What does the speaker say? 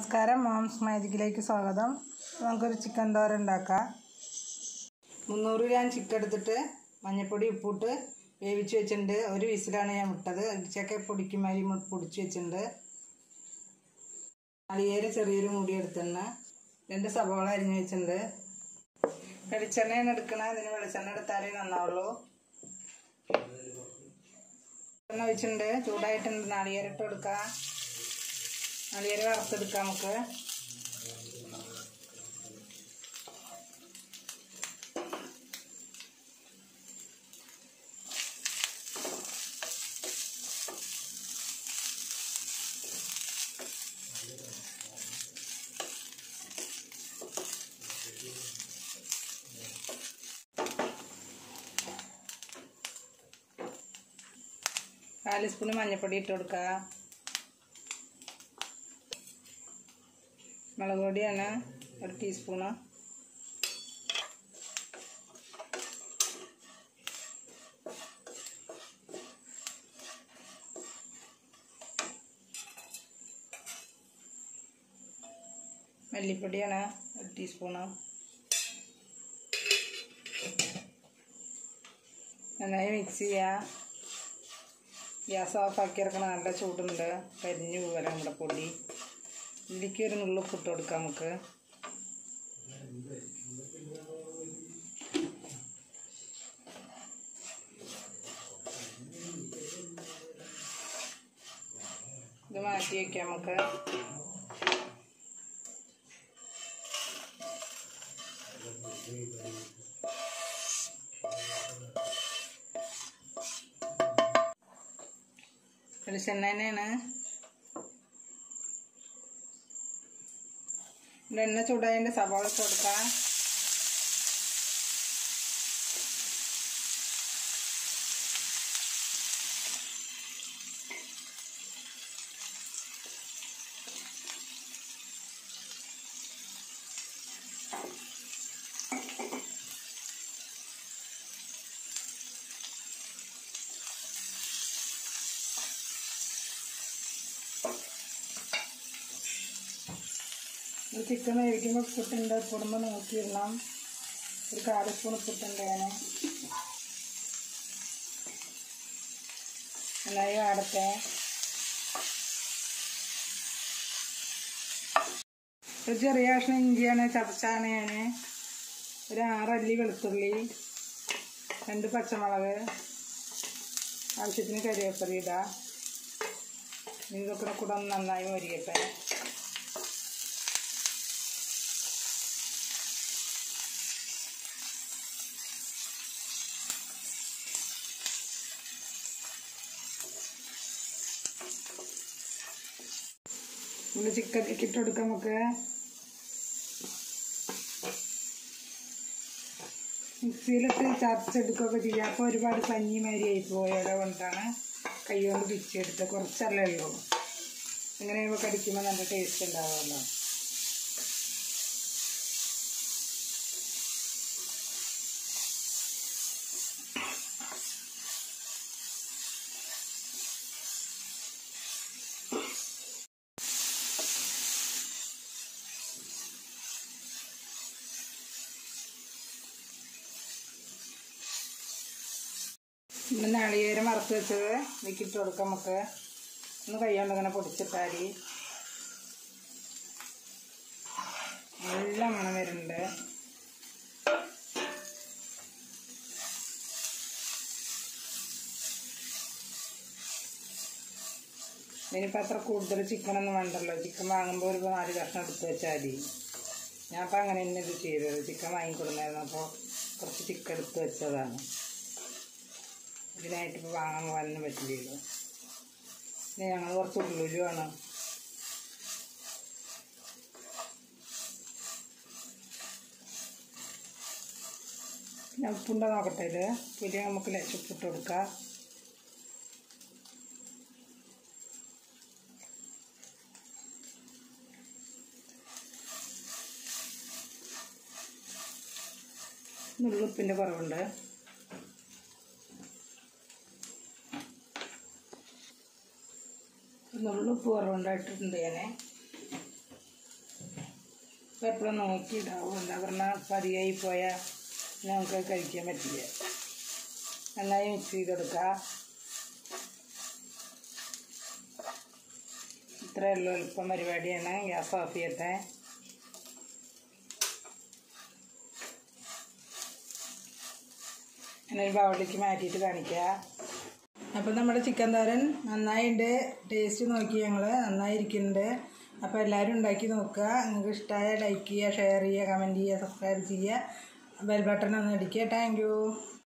നമസ്കാരം മോംസ് മാജിക്കിലേക്ക് സ്വാഗതം നമുക്കൊരു ചിക്കൻ തോരൻ ഉണ്ടാക്കാം മുന്നൂറ് ഗ്രാം ചിക്കൻ എടുത്തിട്ട് മഞ്ഞൾപ്പൊടി ഉപ്പിട്ട് വേവിച്ച് വെച്ചിട്ടുണ്ട് ഒരു വിസിലാണ് ഞാൻ വിട്ടത് ഇടിച്ചൊക്കെ പൊടിക്കും അരി പൊടിച്ച് വെച്ചിട്ടുണ്ട് നാളികേര ചെറിയൊരു മുടി എടുത്തിട്ടുണ്ട് രണ്ട് സവാള അരിഞ്ഞ് വെച്ചിട്ടുണ്ട് വെളിച്ചെണ്ണയാണ് എടുക്കണത് അതിന് വെളിച്ചെണ്ണ എടുത്താലേ നന്നാവുള്ളൂ എണ്ണ വെച്ചിട്ടുണ്ട് ചൂടായിട്ടുണ്ട് നാളികേരം ഇട്ട് കൊടുക്കാം നാളികേരം വറുത്തെടുക്കാം നമുക്ക് കാല് സ്പൂണ് മഞ്ഞൾപ്പൊടി ഇട്ട് കൊടുക്കുക മുളക് പൊടിയാണ് ഒരു ടീസ്പൂണ് മല്ലിപ്പൊടിയാണ് ഒരു ടീസ്പൂണ് നന്നായി മിക്സ് ചെയ്യുക ഗ്യാസ് ഓഫാക്കി ഇറക്കണം നല്ല ചൂടുണ്ട് കരിഞ്ഞു പോകല നമ്മുടെ പൊടി ഇതിലേക്ക് ഒരു നുള്ളു ഇട്ട് കൊടുക്കാം നമുക്ക് ഇത് മാറ്റി വയ്ക്കാം നമുക്ക് വെളിച്ചെണ്ണ തന്നെയാണ് എണ്ണ ചൂടായതിൻ്റെ സവാള ഇട്ട് കൊടുക്കാം ചിക്കൻ വേവിക്കുമ്പോൾ ഉപ്പിട്ടുണ്ട് ഉപ്പിടുമ്പോൾ നോക്കിയിടണം ഒരു കാല് സ്പൂൺ ഉപ്പിട്ടുണ്ട് ഞാൻ നന്നായി വാടത്തെ ഒരു ചെറിയ കഷ്ണം ഇഞ്ചിയാണ് ചതച്ചാണ് ഞാൻ ഒരു ആറല്ലി വെളുത്തുള്ളി രണ്ട് പച്ചമുളക് ആവശ്യത്തിന് കരിവേപ്പില ഇടാം ഇതൊക്കെ കൂടെ ഒന്ന് നന്നായി മൊരിയട്ടെ നമ്മൾ ചിക്കനിലേക്ക് ഇട്ട് കൊടുക്കാം നമുക്ക് മിക്സിയിലിട്ട് ചതച്ചെടുക്കുകയൊക്കെ ചെയ്യാം അപ്പോൾ ഒരുപാട് പഞ്ഞി മാതിരിയായി പോയത് കൊണ്ടാണ് കൈ കൊണ്ട് പിച്ചെടുത്ത് കുറച്ചല്ലേ ഉള്ളൂ ഇങ്ങനെ കടിക്കുമ്പോൾ നല്ല ടേസ്റ്റ് ഉണ്ടാവുമല്ലോ പിന്നെ നാളികേരം വറുത്ത് വെച്ചത് ഇതിക്കിട്ട് കൊടുക്കാം നമുക്ക് ഒന്ന് കൈകൊണ്ട് ഇങ്ങനെ പൊടിച്ചിട്ടാൽ നല്ല മണം വരുന്നുണ്ട് ഇതിനിപ്പോൾ അത്ര കൂടുതൽ ചിക്കനൊന്നും വേണ്ടല്ലോ ചിക്കൻ വാങ്ങുമ്പോൾ ഒരു നാല് കഷ്ണം എടുത്ത് വെച്ചാൽ മതി ഞാൻ അപ്പോൾ അങ്ങനെ തന്നെ ഇത് ചെയ്തത് ചിക്കൻ വാങ്ങിക്കൊടുന്നായിരുന്നു അപ്പോൾ കുറച്ച് ചിക്കൻ എടുത്ത് വെച്ചതാണ് ഇതിനായിട്ട് ഇപ്പോൾ വാങ്ങാൻ പോകാനൊന്നും പറ്റില്ലല്ലോ പിന്നെ ഞങ്ങൾ കുറച്ച് ഉള്ളുരുവാണ് പിന്നെ ഉപ്പുണ്ടോ നോക്കട്ടെ ഇത് പിന്നെ നമുക്ക് ലേശം ഉപ്പിട്ട് കൊടുക്കാം നുള്ളുപ്പിൻ്റെ കുറവുണ്ട് നുള്ളുപ്പ് കുറവുണ്ടായിട്ടുണ്ട് ഞാൻ അപ്പോൾ എപ്പോഴും നോക്കിയിടാവും എന്താ പറഞ്ഞാൽ പതിയായി പോയാൽ നമുക്ക് കഴിക്കാൻ പറ്റില്ല നന്നായി മിക്സ് ചെയ്തെടുക്കുക ഇത്രയേ ഉള്ളൂ എളുപ്പം പരിപാടിയാണ് ഗ്യാസ് ഓഫ് ചെയ്യട്ടെ ഞാനൊരു ബൗളിലേക്ക് മാറ്റിയിട്ട് കാണിക്കുക അപ്പോൾ നമ്മുടെ ചിക്കൻ തോരൻ നന്നായിട്ടുണ്ട് ടേസ്റ്റ് നോക്കി ഞങ്ങൾ നന്നായിരിക്കുന്നുണ്ട് അപ്പോൾ എല്ലാവരും ഉണ്ടാക്കി നോക്കുക നിങ്ങൾക്ക് ഇഷ്ടമായ ലൈക്ക് ചെയ്യുക ഷെയർ ചെയ്യുക കമൻറ്റ് ചെയ്യുക സബ്സ്ക്രൈബ് ചെയ്യുക ബെൽ ബട്ടൺ ഒന്ന് അടിക്കുക താങ്ക്